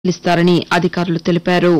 ఇస్తారని అధికారులు తెలిపారు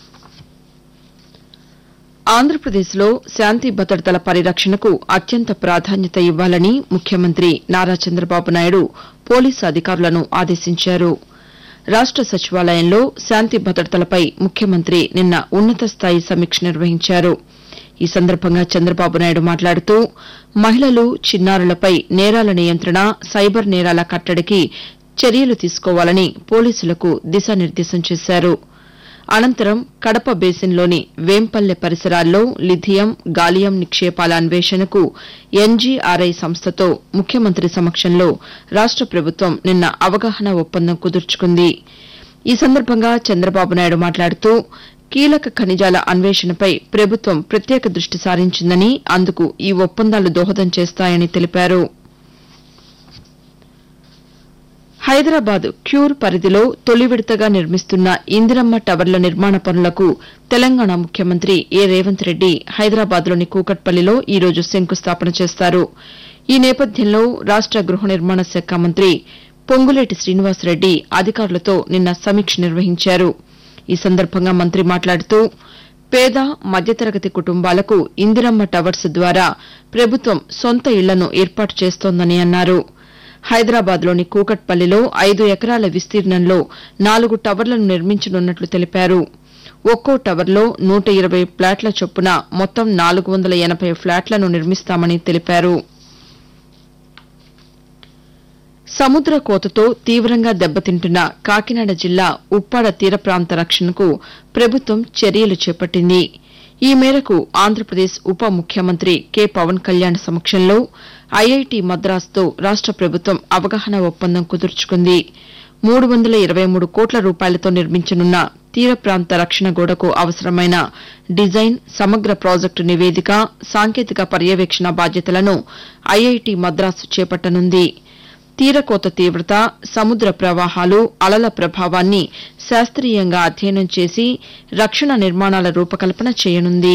ఆంధ్రప్రదేశ్లో శాంతి భద్రతల పరిరక్షణకు అత్యంత ప్రాధాన్యత ఇవ్వాలని ముఖ్యమంత్రి నారా చంద్రబాబు నాయుడు పోలీసు అధికారులను ఆదేశించారు రాష్ట సచివాలయంలో శాంతి భద్రతలపై ముఖ్యమంత్రి నిన్న ఉన్నత స్థాయి సమీక్ష నిర్వహించారు ఈ సందర్భంగా చంద్రబాబు నాయుడు మాట్లాడుతూ మహిళలు చిన్నారులపై నేరాల నియంత్రణ సైబర్ నేరాల కట్టడికి చర్యలు తీసుకోవాలని పోలీసులకు దిశానిర్దేశం చేశారు అనంతరం కడప బేసిన్లోని వేంపల్లె పరిసరాల్లో లిథియం గాలియం నిక్షేపాల అన్వేషణకు ఎన్జీఆర్ఐ సంస్థతో ముఖ్యమంత్రి సమక్షంలో రాష్ట ప్రభుత్వం నిన్న అవగాహన ఒప్పందం కుదుర్చుకుంది ఈ సందర్భంగా చంద్రబాబు నాయుడు మాట్లాడుతూ కీలక ఖనిజాల అన్వేషణపై ప్రభుత్వం ప్రత్యేక దృష్టి సారించిందని అందుకు ఈ ఒప్పందాలు దోహదం చేస్తాయని తెలిపారు హైదరాబాద్ క్యూర్ పరిధిలో తొలి విడతగా నిర్మిస్తున్న ఇందిరమ్మ టవర్ల నిర్మాణ పనులకు తెలంగాణ ముఖ్యమంత్రి ఏ రేవంత్ రెడ్డి హైదరాబాద్లోని కూకట్పల్లిలో ఈ రోజు శంకుస్థాపన చేస్తారు ఈ నేపథ్యంలో రాష్ట గృహ నిర్మాణ శాఖ మంత్రి పొంగులేటి శ్రీనివాసరెడ్డి అధికారులతో నిన్న సమీక్ష నిర్వహించారు ఈ సందర్భంగా మంత్రి మాట్లాడుతూ పేద మధ్యతరగతి కుటుంబాలకు ఇందిరమ్మ టవర్స్ ద్వారా ప్రభుత్వం సొంత ఇళ్లను ఏర్పాటు చేస్తోందని అన్నారు హైదరాబాద్లోని కూకట్పల్లిలో ఐదు ఎకరాల విస్తీర్ణంలో నాలుగు టవర్లను నిర్మించనున్నట్లు తెలిపారు ఒక్కో టవర్లో నూట ఇరవై ఫ్లాట్ల చొప్పున మొత్తం నాలుగు వందల ఎనబై ఫ్లాట్లను నిర్మిస్తామని తెలిపారు సముద్ర కోతతో తీవ్రంగా దెబ్బతింటున్న కాకినాడ జిల్లా ఉప్పాడ తీర ప్రాంత రక్షణకు ప్రభుత్వం చర్యలు చేపట్టింది ఈ మేరకు ఆంధ్రప్రదేశ్ ఉప ముఖ్యమంత్రి కె పవన్ కళ్యాణ్ సమక్షంలో ఐఐటి మద్రాసుతో రాష్ట ప్రభుత్వం అవగాహన ఒప్పందం కుదుర్చుకుంది మూడు వందల ఇరవై మూడు కోట్ల రూపాయలతో నిర్మించనున్న తీర ప్రాంత రక్షణ గోడకు అవసరమైన డిజైన్ సమగ్ర ప్రాజెక్టు నివేదిక సాంకేతిక పర్యవేక్షణ బాధ్యతలను ఐఐటి మద్రాసు చేపట్టనుంది తీరకోత తీవ్రత సముద్ర ప్రవాహాలు అలల ప్రభావాన్ని శాస్త్రీయంగా అధ్యయనం చేసి రక్షణ నిర్మాణాల రూపకల్పన చేయనుంది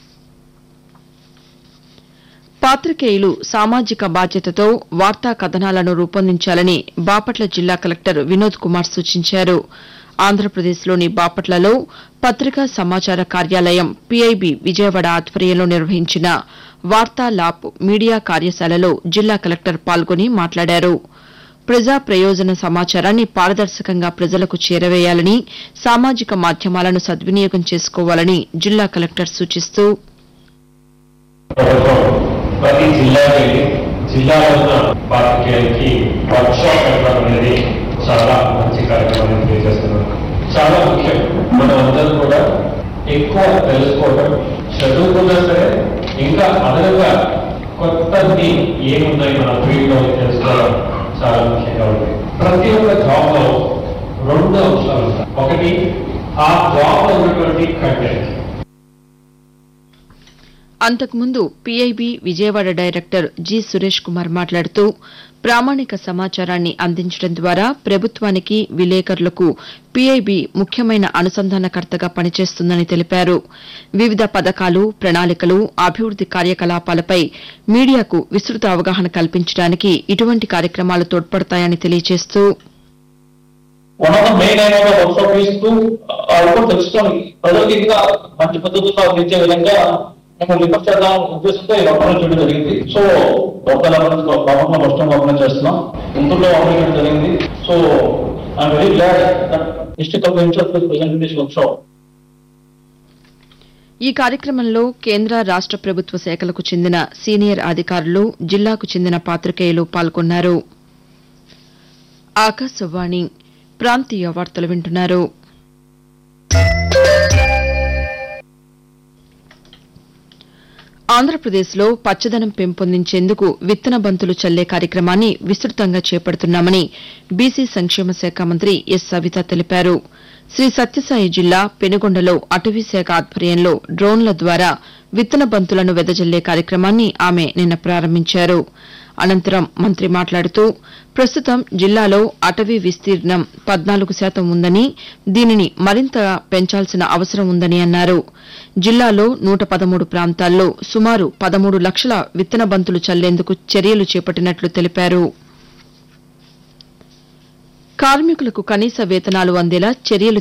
పాతికేయులు సామాజిక బాధ్యతతో వార్తా కథనాలను రూపొందించాలని బాపట్ల జిల్లా కలెక్టర్ వినోద్ కుమార్ సూచించారు ఆంధ్రప్రదేశ్లోని బాపట్లలో పత్రికా సమాచార కార్యాలయం పీఐబీ విజయవాడ ఆధ్వర్యంలో నిర్వహించిన వార్తా లాప్ మీడియా కార్యశాలలో జిల్లా కలెక్టర్ పాల్గొని మాట్లాడారు ప్రజా ప్రయోజన సమాచారాన్ని పారదర్శకంగా ప్రజలకు చేరవేయాలని సామాజిక మాధ్యమాలను సద్వినియోగం చేసుకోవాలని జిల్లా కలెక్టర్ సూచిస్తూ ప్రభుత్వం ప్రతి జిల్లాకి వెళ్ళి జిల్లాలో ఉన్న పాత్రికేయులకి వర్క్ షాప్ పెట్టడం అనేది చాలా మంచి కార్యక్రమం తెలియజేస్తున్నాం చాలా ముఖ్యం మనం అందరం కూడా ఎక్కువ తెలుసుకోవడం చదువుకున్నా సరే ఇంకా అదనంగా కొత్తది ఏమున్నాయి మన ఫీల్డ్లో తెలుసుకోవడం చాలా ముఖ్యంగా ఉంది ప్రతి ఒక్క జాబ్ లో రెండు అంశాలు ఉంటాయి ఒకటి ఆ జాబ్ లో ఉన్నటువంటి కంటెంట్ అంతకుముందు PIB Vijayawada director G Suresh Kumar మాట్లాడుతూ ప్రామాణిక సమాచారాన్ని అందించడం ద్వారా ప్రభుత్వానికి విలేకరులకు పీఐబీ ముఖ్యమైన అనుసంధానకర్తగా పనిచేస్తుందని తెలిపారు వివిధ పథకాలు ప్రణాళికలు అభివృద్ది కార్యకలాపాలపై మీడియాకు విస్తృత అవగాహన కల్పించడానికి ఇటువంటి కార్యక్రమాలు తోడ్పడతాయని తెలియజేస్తూ వన్ ఆఫ్ ద మెయిన్ అయిన వర్క్షాప్ ఈస్ టు కూడా తెలుసుకోండి ప్రజలకు ఇంకా మంచి పద్ధతుల్లో అందించే విధంగా మేము లిఫ్ట్ చేద్దాం ఉద్దేశంతో ఈ వర్షం చేయడం జరిగింది సో లోకల్ గవర్నమెంట్ వర్షం గవర్నమెంట్ చేస్తున్నాం గుంటూరులో అమలు చేయడం జరిగింది so I'm very glad that district of incharge present this workshop ఈ కార్యక్రమంలో కేంద్ర రాష్ట ప్రభుత్వ శాఖలకు చెందిన సీనియర్ అధికారులు జిల్లాకు చెందిన పాతికేయులు పాల్గొన్నారు ఆకాశవాణి ప్రాంతీయ వార్తలు వింటున్నారు ఆంధ్రప్రదేశ్లో పచ్చదనం పెంపొందించేందుకు విత్తన బంతులు చల్లే కార్యక్రమాన్ని విస్తృతంగా చేపడుతున్నామని బీసీ సంక్షేమ శాఖ మంత్రి ఎస్ సవిత తెలిపారు శ్రీ సత్యసాయి జిల్లా పెనుగొండలో అటవీశాఖ ఆధ్వర్యంలో డ్రోన్ల ద్వారా విత్తన బంతులను వెదజల్లే కార్యక్రమాన్ని ఆమె నిన్న ప్రారంభించారు అనంతరం మంత్రి మాట్లాడుతూ ప్రస్తుతం జిల్లాలో అటవీ విస్తీర్ణం పద్నాలుగు శాతం ఉందని దీనిని మరింత పెంచాల్సిన అవసరం ఉందని అన్నారు జిల్లాలో నూట పదమూడు ప్రాంతాల్లో సుమారు పదమూడు లక్షల విత్తన బంతులు చల్లేందుకు చర్యలు చేపట్టినట్లు తెలిపారు కార్మికులకు కనీస వేతనాలు అందేలా చర్యలు